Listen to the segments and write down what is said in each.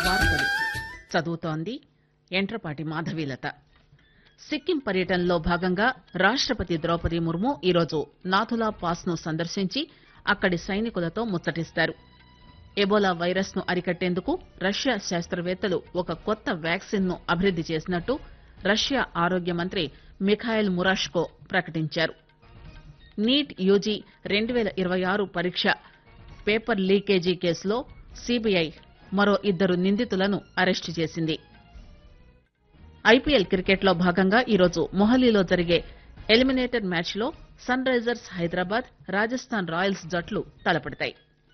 వార్తలు చదువుతోంది ఎంట్రపాటి మాధవీలత సిక్కిం పర్యటనలో భాగంగా రాష్టపతి ద్రౌపది ముర్ము ఈరోజు నాథులా పాస్ ను సందర్శించి అక్కడి సైనికులతో ముచ్చటిస్తారు ఎబోలా వైరస్ ను అరికట్టేందుకు రష్యా శాస్త్రవేత్తలు ఒక కొత్త వ్యాక్సిన్ ను అభివృద్ది చేసినట్టు రష్యా ఆరోగ్య మంత్రి మిఖాయిల్ మురాష్కో ప్రకటించారు నీట్ యూజీ రెండు పేల ఇరవై ఆరు పరీక్ష పేపర్ లీకేజీ కేసులో సీబీఐ మరో ఇద్దరు నిందితులను అరెస్టు చేసింది ఐపీఎల్ క్రికెట్ లో భాగంగా ఈరోజు మొహాలీలో జరిగే ఎలిమినేటర్ మ్యాచ్ లో Sunrisers Hyderabad Rajasthan Royals జట్లు తలపడతాయి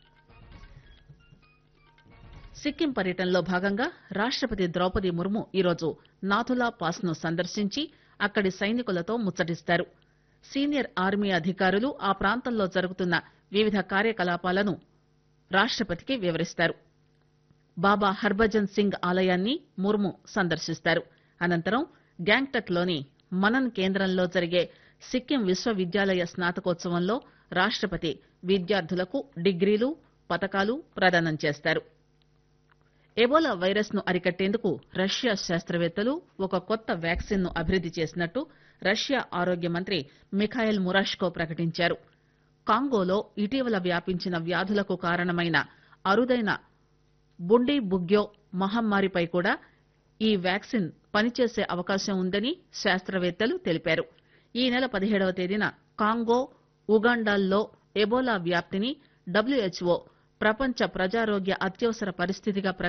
సిక్కిం పర్యటనలో భాగంగా రాష్టపతి ద్రౌపది ముర్ము ఈరోజు నాథులా పాస్ ను సందర్శించి అక్కడి సైనికులతో ముచ్చటిస్తారు సీనియర్ ఆర్మీ అధికారులు ఆ ప్రాంతంలో జరుగుతున్న వివిధ కార్యకలాపాలను రాష్టపతికి వివరిస్తారు బాబా హర్భజన్ సింగ్ ఆలయాన్ని ముర్ము సందర్శిస్తారు అనంతరం గ్యాంగ్టక్ లోని మనన్ కేంద్రంలో జరిగే సిక్కిం విశ్వవిద్యాలయ స్నాతకోత్సవంలో రాష్టపతి విద్యార్థులకు డిగ్రీలు పతకాలు ప్రదానం చేస్తారు ఎబోలా వైరస్ ను అరికట్టేందుకు రష్యా శాస్త్రవేత్తలు ఒక కొత్త వ్యాక్సిన్ ను అభివృద్ది చేసినట్టు రష్యా ఆరోగ్య మంత్రి మిఖాయిల్ మురాష్కో ప్రకటించారు కాంగోలో ఇటీవల వ్యాపించిన వ్యాధులకు కారణమైన అరుదైన బుండీ బుగ్యో మహమ్మారిపై కూడా ఈ వ్యాక్సిన్ పనిచేసే అవకాశం ఉందని శాస్త్రవేత్తలు తెలిపారు ఈ నెల పదిహేడవ తేదీన కాంగో ఉగాండాల్లో ఎబోలా వ్యాప్తిని డబ్ల్యూహెచ్ఓ ప్రపంచ ప్రజారోగ్య అత్యవసర పరిస్థితిగా